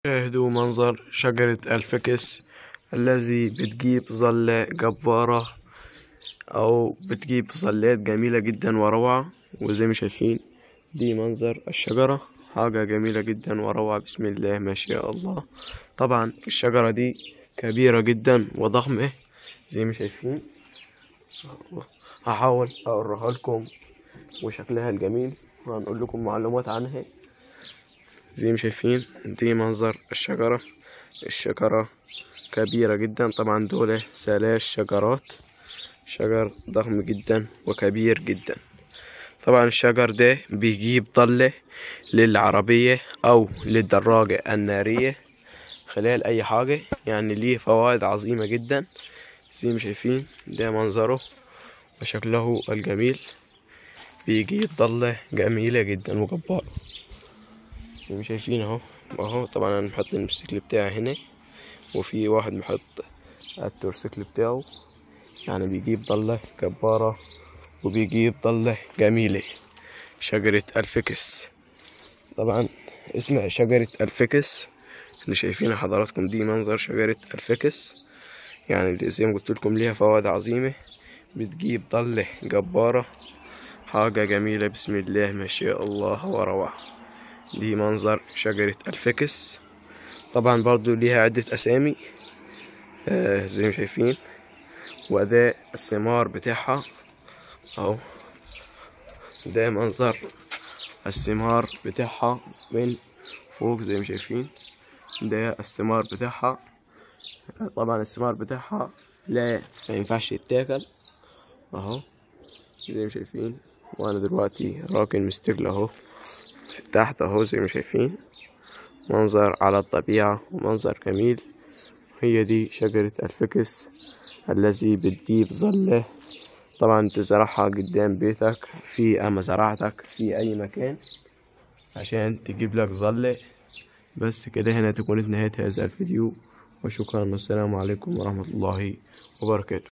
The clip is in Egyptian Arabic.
شاهدوا منظر شجرة الفكس الذي بتجيب ظلة جبارة أو بتجيب ظلات جميلة جدا وروعة وزي ما شايفين دي منظر الشجرة حاجة جميلة جدا وروعة بسم الله ما شاء الله طبعا الشجرة دي كبيرة جدا وضخمة زي ما شايفين هحاول أوريها لكم وشكلها الجميل وهنقول لكم معلومات عنها زي ما شايفين دي منظر الشجرة الشجرة كبيرة جدا طبعا دول ثلاث شجرات شجر ضخم جدا وكبير جدا طبعا الشجر ده بيجيب ضلة للعربية أو للدراجة النارية خلال أي حاجة يعني ليه فوائد عظيمة جدا زي ما شايفين ده منظره وشكله الجميل بيجيب ضلة جميلة جدا وجبارة زي ما شايفين اهو اهو طبعا انا محط الموتوسيكل بتاعي هنا وفي واحد محط التورسيكل بتاعه يعني بيجيب ضلة جبارة وبيجيب ضلة جميلة شجرة الفكس طبعا اسم شجرة الفكس اللي شايفينها حضراتكم دي منظر شجرة الفكس يعني زي ما قلت لكم ليها فوائد عظيمة بتجيب ضلة جبارة حاجة جميلة بسم الله ما شاء الله وروعة دي منظر شجرة الفكس طبعا برضو ليها عدة أسامي آه زي ما شايفين وده الثمار بتاعها أهو ده منظر الثمار بتاعها من فوق زي ما شايفين ده الثمار بتاعها طبعا الثمار بتاعها لا ما ينفعش يتاكل اهو زي ما شايفين وانا دلوقتي راكن مستقل اهو تحت اهو زي ما شايفين منظر على الطبيعة ومنظر جميل هي دي شجرة الفكس الذي بتجيب ظلة طبعا تزرعها قدام بيتك في مزرعتك في اي مكان عشان تجيب لك ظلة بس كده هنا تكون نهاية هذا الفيديو وشكرا والسلام عليكم ورحمة الله وبركاته